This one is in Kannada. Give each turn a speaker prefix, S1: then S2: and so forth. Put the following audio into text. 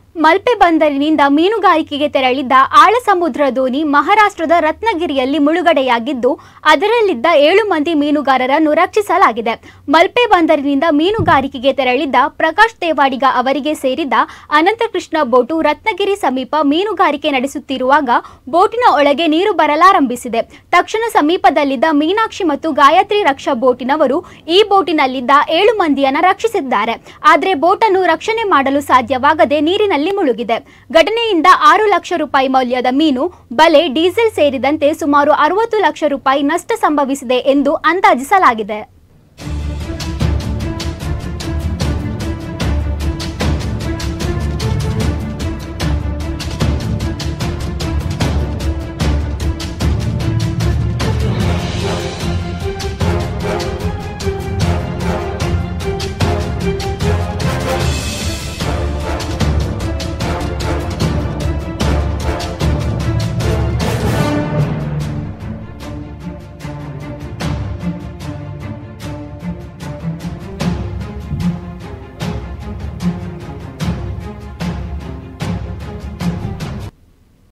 S1: ಮಲ್ಪೆ ಬಂದರಿನಿಂದ ಮೀನುಗಾರಿಕೆಗೆ ತೆರಳಿದ್ದ ಆಳಸಮುದ್ರ ದೋಣಿ ಮಹಾರಾಷ್ಟ್ರದ ರತ್ನಗಿರಿಯಲ್ಲಿ ಮುಳುಗಡೆಯಾಗಿದ್ದು ಅದರಲ್ಲಿದ್ದ ಏಳು ಮಂದಿ ಮೀನುಗಾರರನ್ನು ರಕ್ಷಿಸಲಾಗಿದೆ ಮಲ್ಪೆ ಬಂದರಿನಿಂದ ಮೀನುಗಾರಿಕೆಗೆ ತೆರಳಿದ್ದ ಪ್ರಕಾಶ್ ದೇವಾಡಿಗ ಅವರಿಗೆ ಸೇರಿದ ಅನಂತಕೃಷ್ಣ ಬೋಟು ರತ್ನಗಿರಿ ಸಮೀಪ ಮೀನುಗಾರಿಕೆ ನಡೆಸುತ್ತಿರುವಾಗ ಬೋಟಿನ ಒಳಗೆ ನೀರು ಬರಲಾರಂಭಿಸಿದೆ ತಕ್ಷಣ ಸಮೀಪದಲ್ಲಿದ್ದ ಮೀನಾಕ್ಷಿ ಮತ್ತು ಗಾಯತ್ರಿ ರಕ್ಷಾ ಬೋಟಿನವರು ಈ ಬೋಟಿನಲ್ಲಿದ್ದ ಏಳು ಮಂದಿಯನ್ನ ರಕ್ಷಿಸಿದ್ದಾರೆ ಆದರೆ ಬೋಟನ್ನು ರಕ್ಷಣೆ ಮಾಡಲು ಸಾಧ್ಯವಾಗದೆ ನೀರಿನಲ್ಲಿ ಮುಳುಗಿದೆ ಘಟನೆಯಿಂದ ಆರು ಲಕ್ಷ ರೂಪಾಯಿ ಮೌಲ್ಯದ ಮೀನು ಬಲೆ ಡೀಸೆಲ್ ಸೇರಿದಂತೆ ಸುಮಾರು ಅರವತ್ತು ಲಕ್ಷ ರೂಪಾಯಿ ನಷ್ಟ ಸಂಭವಿಸಿದೆ ಎಂದು ಅಂದಾಜಿಸಲಾಗಿದೆ